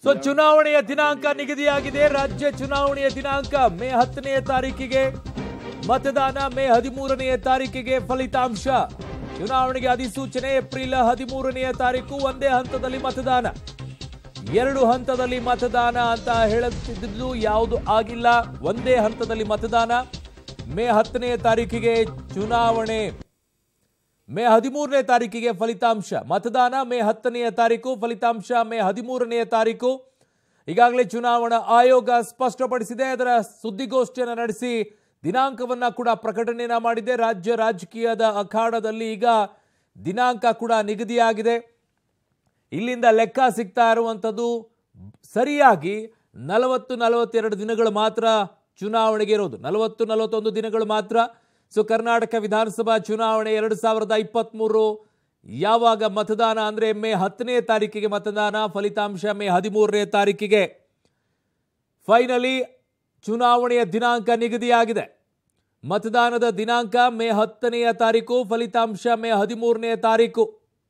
so ಚುನಾವಣೆಯ ದಿನಾಂಕ ನಿಗದಿಯಾಗಿದೆ ರಾಜ್ಯ ಚುನಾವಣೆಯ ದಿನಾಂಕ ಮೇ ಹತ್ತನೆಯ ತಾರೀಕಿಗೆ ಮತದಾನ ಮೇ ಹದಿಮೂರನೆಯ ತಾರೀಕಿಗೆ ಫಲಿತಾಂಶ ಚುನಾವಣೆಗೆ ಅಧಿಸೂಚನೆ ಏಪ್ರಿಲ್ ಹದಿಮೂರನೆಯ ತಾರೀಕು ಒಂದೇ ಹಂತದಲ್ಲಿ ಮತದಾನ ಎರಡು ಹಂತದಲ್ಲಿ ಮತದಾನ ಅಂತ ಹೇಳುತ್ತಿದ್ದು ಯಾವುದು ಆಗಿಲ್ಲ ಒಂದೇ ಹಂತದಲ್ಲಿ ಮತದಾನ ಮೇ ಹತ್ತನೆಯ ತಾರೀಕಿಗೆ ಚುನಾವಣೆ ಮೇ ಹದಿಮೂರನೇ ತಾರೀಕಿಗೆ ಫಲಿತಾಂಶ ಮತದಾನ ಮೇ ಹತ್ತನೆಯ ತಾರೀಕು ಫಲಿತಾಂಶ ಮೇ ಹದಿಮೂರನೆಯ ತಾರೀಕು ಈಗಾಗಲೇ ಚುನಾವಣಾ ಆಯೋಗ ಸ್ಪಷ್ಟಪಡಿಸಿದೆ ಅದರ ಸುದ್ದಿಗೋಷ್ಠಿಯನ್ನು ನಡೆಸಿ ದಿನಾಂಕವನ್ನ ಕೂಡ ಪ್ರಕಟಣೆಯನ್ನ ಮಾಡಿದೆ ರಾಜ್ಯ ರಾಜಕೀಯದ ಅಖಾಡದಲ್ಲಿ ಈಗ ದಿನಾಂಕ ಕೂಡ ನಿಗದಿಯಾಗಿದೆ ಇಲ್ಲಿಂದ ಲೆಕ್ಕ ಸಿಗ್ತಾ ಇರುವಂಥದ್ದು ಸರಿಯಾಗಿ ನಲವತ್ತು ನಲವತ್ತೆರಡು ದಿನಗಳು ಮಾತ್ರ ಚುನಾವಣೆಗೆ ಇರೋದು ನಲವತ್ತು ನಲವತ್ತೊಂದು ದಿನಗಳು ಮಾತ್ರ ಸೊ ಕರ್ನಾಟಕ ವಿಧಾನಸಭಾ ಚುನಾವಣೆ ಎರಡು ಸಾವಿರದ ಇಪ್ಪತ್ತ್ಮೂರು ಯಾವಾಗ ಮತದಾನ ಅಂದರೆ ಮೇ ಹತ್ತನೇ ತಾರೀಕಿಗೆ ಮತದಾನ ಫಲಿತಾಂಶ ಮೇ ಹದಿಮೂರನೇ ತಾರೀಕಿಗೆ ಫೈನಲಿ ಚುನಾವಣೆಯ ದಿನಾಂಕ ನಿಗದಿಯಾಗಿದೆ ಮತದಾನದ ದಿನಾಂಕ ಮೇ ಹತ್ತನೆಯ ತಾರೀಕು ಫಲಿತಾಂಶ ಮೇ ಹದಿಮೂರನೆಯ ತಾರೀಕು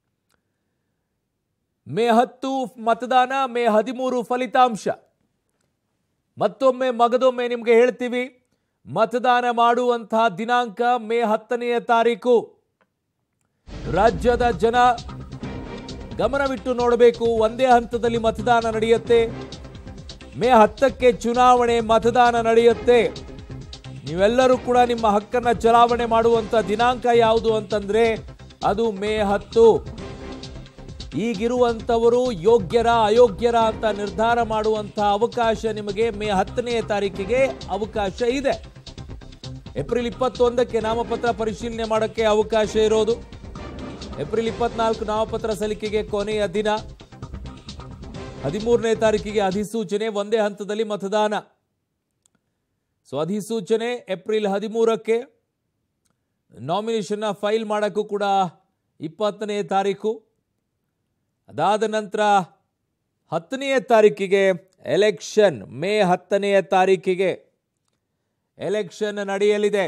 ಮೇ ಹತ್ತು ಮತದಾನ ಮೇ ಹದಿಮೂರು ಫಲಿತಾಂಶ ಮತ್ತೊಮ್ಮೆ ಮಗದೊಮ್ಮೆ ನಿಮಗೆ ಹೇಳ್ತೀವಿ ಮತದಾನ ಮಾಡುವಂತಹ ದಿನಾಂಕ ಮೇ ಹತ್ತನೆಯ ತಾರೀಕು ರಾಜ್ಯದ ಜನ ಗಮನವಿಟ್ಟು ನೋಡಬೇಕು ಒಂದೇ ಹಂತದಲ್ಲಿ ಮತದಾನ ನಡೆಯುತ್ತೆ ಮೇ ಹತ್ತಕ್ಕೆ ಚುನಾವಣೆ ಮತದಾನ ನಡೆಯುತ್ತೆ ನೀವೆಲ್ಲರೂ ಕೂಡ ನಿಮ್ಮ ಹಕ್ಕನ್ನ ಚಲಾವಣೆ ಮಾಡುವಂತ ದಿನಾಂಕ ಯಾವುದು ಅಂತಂದ್ರೆ ಅದು ಮೇ ಹತ್ತು ಈಗಿರುವಂಥವರು ಯೋಗ್ಯರ ಅಯೋಗ್ಯರ ಅಂತ ನಿರ್ಧಾರ ಮಾಡುವಂಥ ಅವಕಾಶ ನಿಮಗೆ ಮೇ ಹತ್ತನೆಯ ತಾರೀಕಿಗೆ ಅವಕಾಶ ಇದೆ ಏಪ್ರಿಲ್ ಇಪ್ಪತ್ತೊಂದಕ್ಕೆ ನಾಮಪತ್ರ ಪರಿಶೀಲನೆ ಮಾಡೋಕ್ಕೆ ಅವಕಾಶ ಇರೋದು ಏಪ್ರಿಲ್ ಇಪ್ಪತ್ನಾಲ್ಕು ನಾಮಪತ್ರ ಸಲ್ಲಿಕೆಗೆ ಕೊನೆಯ ದಿನ ಹದಿಮೂರನೇ ತಾರೀಕಿಗೆ ಅಧಿಸೂಚನೆ ಒಂದೇ ಹಂತದಲ್ಲಿ ಮತದಾನ ಸೊ ಅಧಿಸೂಚನೆ ಏಪ್ರಿಲ್ ಹದಿಮೂರಕ್ಕೆ ನಾಮಿನೇಷನ್ನ ಫೈಲ್ ಮಾಡೋಕ್ಕೂ ಕೂಡ ಇಪ್ಪತ್ತನೇ ತಾರೀಕು ಅದಾದ ನಂತರ ಹತ್ತನೆಯ ತಾರೀಕಿಗೆ ಎಲೆಕ್ಷನ್ ಮೇ ಹತ್ತನೆಯ ತಾರೀಕಿಗೆ ಎಲೆಕ್ಷನ್ ನಡೆಯಲಿದೆ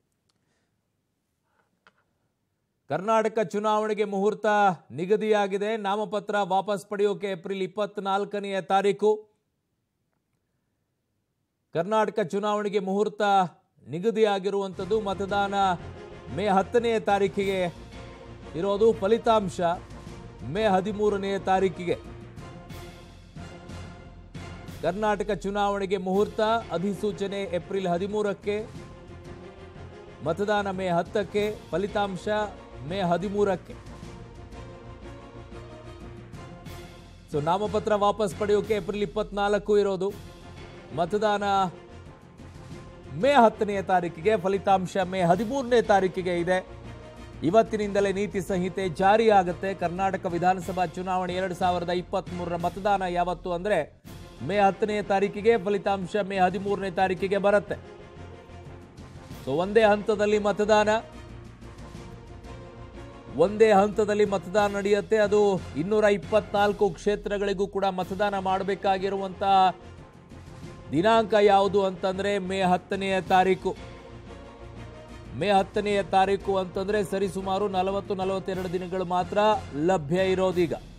ಕರ್ನಾಟಕ ಚುನಾವಣೆಗೆ ಮುಹೂರ್ತ ನಿಗದಿಯಾಗಿದೆ ನಾಮಪತ್ರ ವಾಪಸ್ ಪಡೆಯೋಕೆ ಏಪ್ರಿಲ್ ಇಪ್ಪತ್ನಾಲ್ಕನೆಯ ತಾರೀಕು ಕರ್ನಾಟಕ ಚುನಾವಣೆಗೆ ಮುಹೂರ್ತ ನಿಗದಿಯಾಗಿರುವಂಥದ್ದು ಮತದಾನ ಮೇ ಹತ್ತನೆಯ ತಾರೀಕಿಗೆ ಇರೋದು ಫಲಿತಾಂಶ ಮೇ ಹದಿಮೂರನೆಯ ತಾರೀಕಿಗೆ ಕರ್ನಾಟಕ ಚುನಾವಣೆಗೆ ಮುಹೂರ್ತ ಅಧಿಸೂಚನೆ ಏಪ್ರಿಲ್ ಹದಿಮೂರಕ್ಕೆ ಮತದಾನ ಮೇ ಹತ್ತಕ್ಕೆ ಫಲಿತಾಂಶ ಮೇ ಹದಿಮೂರಕ್ಕೆ ಸೊ ನಾಮಪತ್ರ ವಾಪಸ್ ಪಡೆಯೋಕೆ ಏಪ್ರಿಲ್ ಇಪ್ಪತ್ನಾಲ್ಕು ಇರೋದು ಮತದಾನ ಮೇ ಹತ್ತನೆಯ ತಾರೀಕಿಗೆ ಫಲಿತಾಂಶ ಮೇ ಹದಿಮೂರನೇ ತಾರೀಕಿಗೆ ಇದೆ ಇವತ್ತಿನಿಂದಲೇ ನೀತಿ ಸಂಹಿತೆ ಜಾರಿಯಾಗುತ್ತೆ ಕರ್ನಾಟಕ ವಿಧಾನಸಭಾ ಚುನಾವಣೆ ಎರಡು ಸಾವಿರದ ಇಪ್ಪತ್ತ್ಮೂರರ ಮತದಾನ ಯಾವತ್ತು ಅಂದರೆ ಮೇ ಹತ್ತನೆಯ ತಾರೀಕಿಗೆ ಫಲಿತಾಂಶ ಮೇ ಹದಿಮೂರನೇ ತಾರೀಕಿಗೆ ಬರುತ್ತೆ ಸೊ ಒಂದೇ ಹಂತದಲ್ಲಿ ಮತದಾನ ಒಂದೇ ಹಂತದಲ್ಲಿ ಮತದಾನ ನಡೆಯುತ್ತೆ ಅದು ಇನ್ನೂರ ಇಪ್ಪತ್ನಾಲ್ಕು ಕ್ಷೇತ್ರಗಳಿಗೂ ಕೂಡ ಮತದಾನ ಮಾಡಬೇಕಾಗಿರುವಂತಹ ದಿನಾಂಕ ಯಾವುದು ಅಂತಂದ್ರೆ ಮೇ ಹತ್ತನೆಯ ತಾರೀಕು ಮೇ ಹತ್ತನೆಯ ತಾರೀಕು ಅಂತಂದ್ರೆ ಸರಿಸುಮಾರು ನಲವತ್ತು ನಲವತ್ತೆರಡು ದಿನಗಳು ಮಾತ್ರ ಲಭ್ಯ ಇರೋದೀಗ